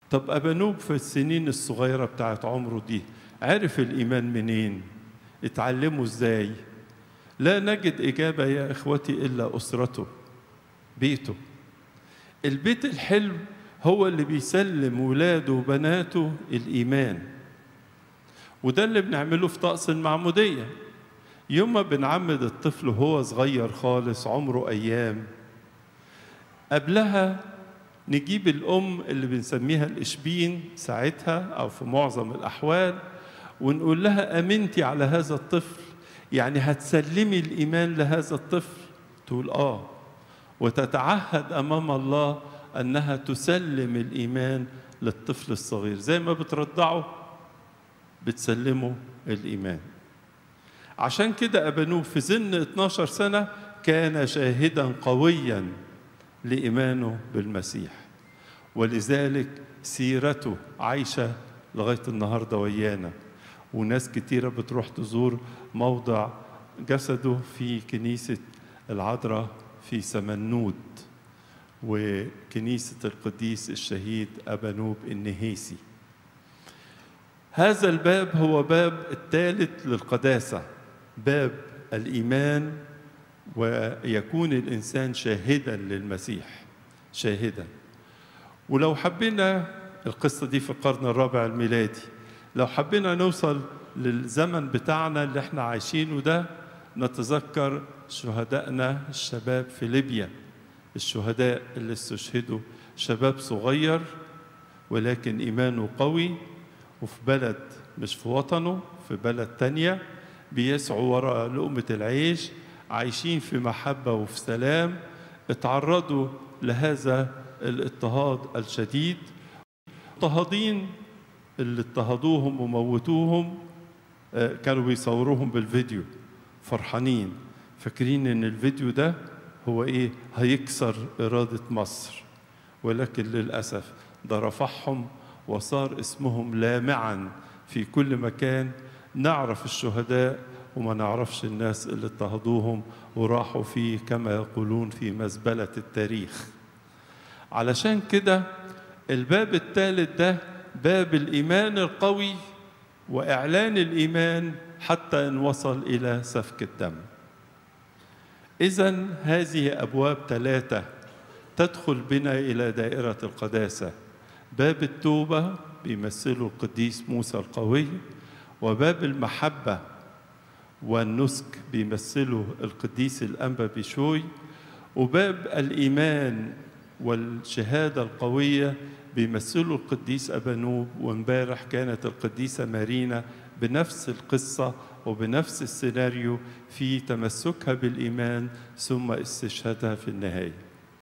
طب أبانوب في السنين الصغيرة بتاعت عمره دي عرف الإيمان منين؟ اتعلمه ازاي؟ لا نجد إجابة يا إخوتي إلا أسرته بيته البيت الحلو هو اللي بيسلم ولاده وبناته الإيمان وده اللي بنعمله في طقس المعمودية يوم ما بنعمد الطفل وهو صغير خالص عمره أيام قبلها نجيب الأم اللي بنسميها الإشبين ساعتها أو في معظم الأحوال ونقول لها أمنتي على هذا الطفل يعني هتسلمي الإيمان لهذا الطفل تقول آه وتتعهد أمام الله أنها تسلم الإيمان للطفل الصغير زي ما بترضعه بتسلمه الإيمان عشان كده أبانوب في سن 12 سنة كان شاهدا قويا لإيمانه بالمسيح ولذلك سيرته عايشة لغاية النهاردة ويانا وناس كتيرة بتروح تزور موضع جسده في كنيسة العذراء في سمنود وكنيسة القديس الشهيد أبانوب النهيسي هذا الباب هو باب الثالث للقداسة باب الإيمان ويكون الإنسان شاهدا للمسيح شاهدا ولو حبينا القصة دي في القرن الرابع الميلادي لو حبينا نوصل للزمن بتاعنا اللي احنا عايشينه ده نتذكر شهدائنا الشباب في ليبيا الشهداء اللي استشهدوا شباب صغير ولكن إيمانه قوي وفي بلد مش في وطنه في بلد تانية بيسعوا وراء لقمة العيش عايشين في محبة وفي سلام اتعرضوا لهذا الاضطهاد الشديد اضطهادين اللي اضطهدوهم وموتوهم كانوا بيصوروهم بالفيديو فرحانين فاكرين ان الفيديو ده هو ايه هيكسر إرادة مصر ولكن للأسف ده رفعهم وصار اسمهم لامعا في كل مكان نعرف الشهداء وما نعرفش الناس اللي اضطهدوهم وراحوا فيه كما يقولون في مزبلة التاريخ علشان كده الباب الثالث ده باب الإيمان القوي وإعلان الإيمان حتى إن وصل إلى سفك الدم إذا هذه أبواب ثلاثة تدخل بنا إلى دائرة القداسة باب التوبة بيمثله القديس موسى القوي وباب المحبة والنسك بيمثله القديس الأنبا بشوي وباب الإيمان والشهادة القوية بيمثله القديس أبانوب وامبارح كانت القديسة مارينا بنفس القصة وبنفس السيناريو في تمسكها بالإيمان ثم استشهادها في النهاية